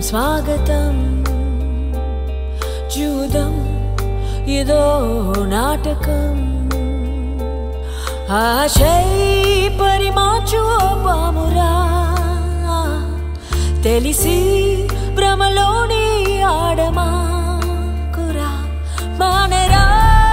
స్వాగతం జూదం ఇదో నాటకం ఆశై పరిమాచు పామురా తెలిసి భ్రమలోని ఆడమా కురా మానరా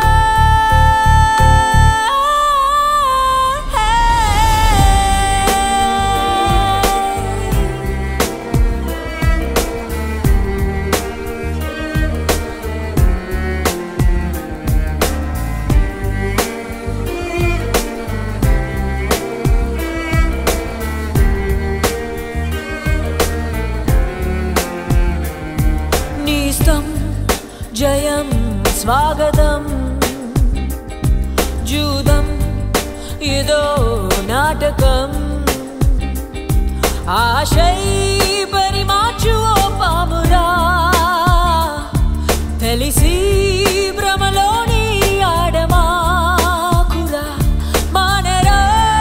నీస్తం జయం స్వాగతం జూదం ఇదో నాటకం ఆశై పరిమాచు ఓ పామురా తెలిసి భ్రమలోని ఆడమాకురా మానరా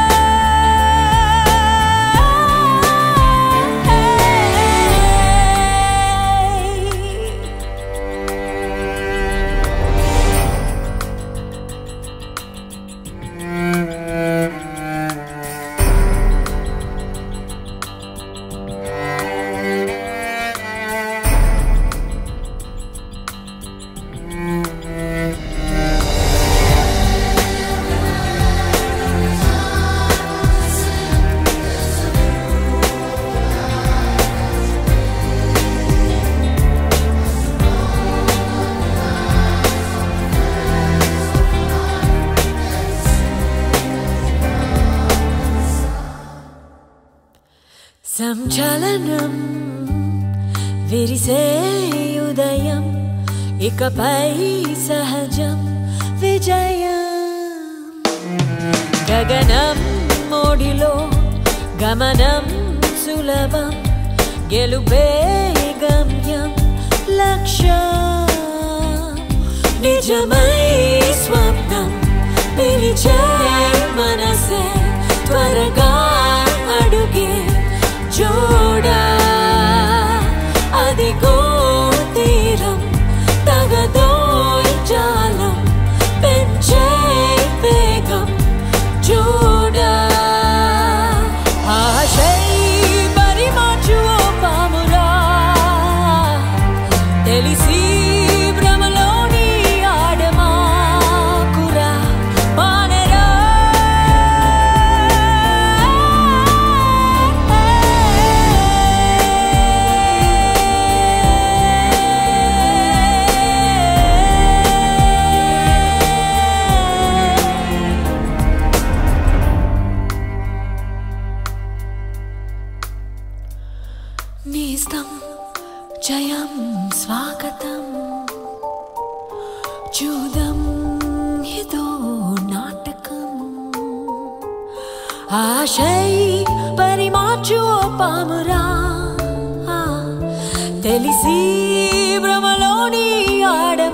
సంచలనం విరిసే ఉదయం ఇకపై సహజం విజయం గగనం మోడిలో గమనం సులభం గెలుపే గమ్యం లక్ష్యం నిజమై స్వప్నం పిలిచే మనసే త్వరగా అడుగే జోడా అదిగో తీరం తగదో జాలం పెంచే వేగం జోడా ఆశై పరిమాచు ఓ పామురా తెలిసి భ్రమలోని ఆడమాకురా మానరా నీస్తం జయం స్వాగతం చూదం ఇదో నాటకం ఆశై పరిమాచు ఓ పామురా తెలిసి భ్రమలోని ఆడ